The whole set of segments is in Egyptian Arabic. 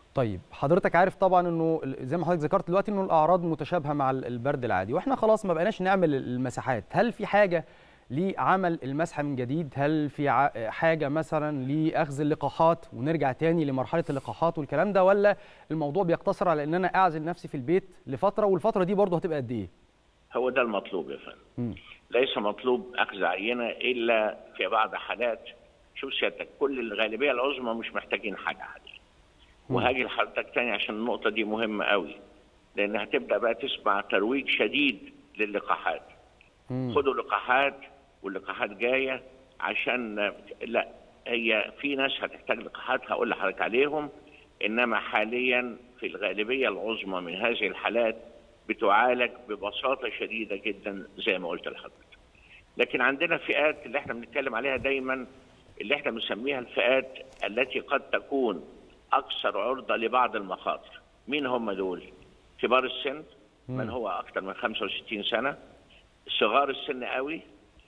طيب حضرتك عارف طبعا انه زي ما حضرتك ذكرت دلوقتي انه الاعراض متشابهه مع البرد العادي واحنا خلاص ما بقيناش نعمل المساحات هل في حاجه لعمل المسحه من جديد هل في حاجه مثلا لاخذ اللقاحات ونرجع تاني لمرحله اللقاحات والكلام ده ولا الموضوع بيقتصر على ان انا اعزل نفسي في البيت لفتره والفتره دي برضه هتبقى قد ايه هو ده المطلوب يا فندم ليس مطلوب اخذ عينه الا في بعض حالات شوف سيادتك كل الغالبيه العظمى مش محتاجين حاجه عاديه وهاجي لحضرتك تاني عشان النقطه دي مهمه قوي لان هتبدا بقى تسمع ترويج شديد للقاحات خدوا لقاحات واللقاحات جايه عشان لا هي في ناس هتحتاج لقاحات هقول لحضرتك عليهم انما حاليا في الغالبيه العظمى من هذه الحالات بتعالج ببساطه شديده جدا زي ما قلت لحضرتك. لكن عندنا فئات اللي احنا بنتكلم عليها دايما اللي احنا بنسميها الفئات التي قد تكون اكثر عرضه لبعض المخاطر. مين هم دول؟ كبار السن من هو اكثر من 65 سنه صغار السن قوي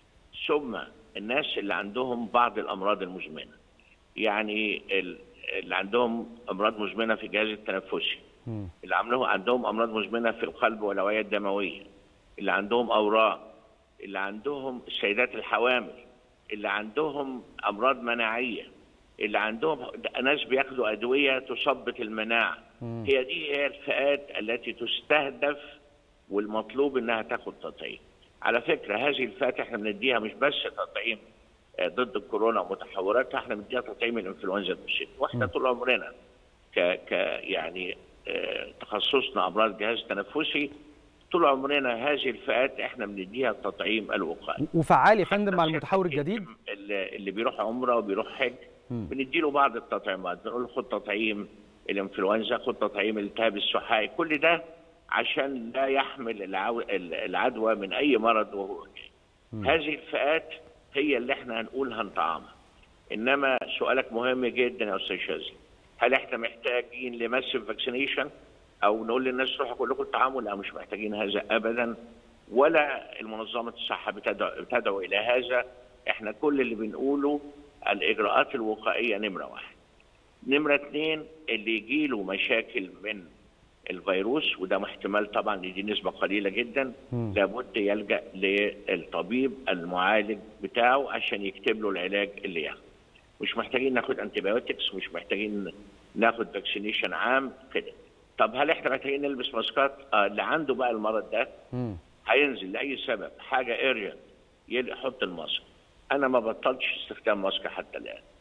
ثم الناس اللي عندهم بعض الامراض المزمنه. يعني اللي عندهم امراض مزمنه في الجهاز التنفسي. اللي عملوه عندهم امراض مزمنه في القلب والاوعيه الدمويه اللي عندهم اورام اللي عندهم السيدات الحوامل اللي عندهم امراض مناعيه اللي عندهم ناس بياخدوا ادويه تثبط المناعه مم. هي دي هي الفئات التي تستهدف والمطلوب انها تاخد تطعيم على فكره هذه الفئات احنا بنديها مش بس تطعيم ضد الكورونا ومتحوراتها احنا بنديها تطعيم الانفلونزا المشيت واحنا طول عمرنا ك ك يعني تخصصنا امراض الجهاز التنفسي طول عمرنا هذه الفئات احنا بنديها التطعيم الوقائي وفعال يا فندم مع المتحور الجديد اللي بيروح عمره وبيروح حج بنديله بعض التطعيمات بنقول له خد تطعيم الانفلونزا خد تطعيم الالتهاب السحائي كل ده عشان لا يحمل العدوى من اي مرض وهو هذه الفئات هي اللي احنا هنقول هنطعمها انما سؤالك مهم جدا يا استاذ شاذلي هل احنا محتاجين لماسيف فاكسينيشن او نقول للناس روحوا كلكم التعامل لا مش محتاجين هذا ابدا ولا المنظمه الصحه بتدعو, بتدعو الى هذا احنا كل اللي بنقوله الاجراءات الوقائيه نمره واحد نمره اثنين اللي يجي له مشاكل من الفيروس وده احتمال طبعا دي نسبه قليله جدا م. لابد يلجا للطبيب المعالج بتاعه عشان يكتب له العلاج اللي ياخده مش محتاجين ناخد انتيبيوتكس مش محتاجين ناخد فاكسينيشن عام كده طب هل احنا محتاجين نلبس ماسكات آه اللي عنده بقى المرض ده م. هينزل لاي سبب حاجه ايرجنت يحط الماسك انا ما بطلتش استخدام ماسك حتى الان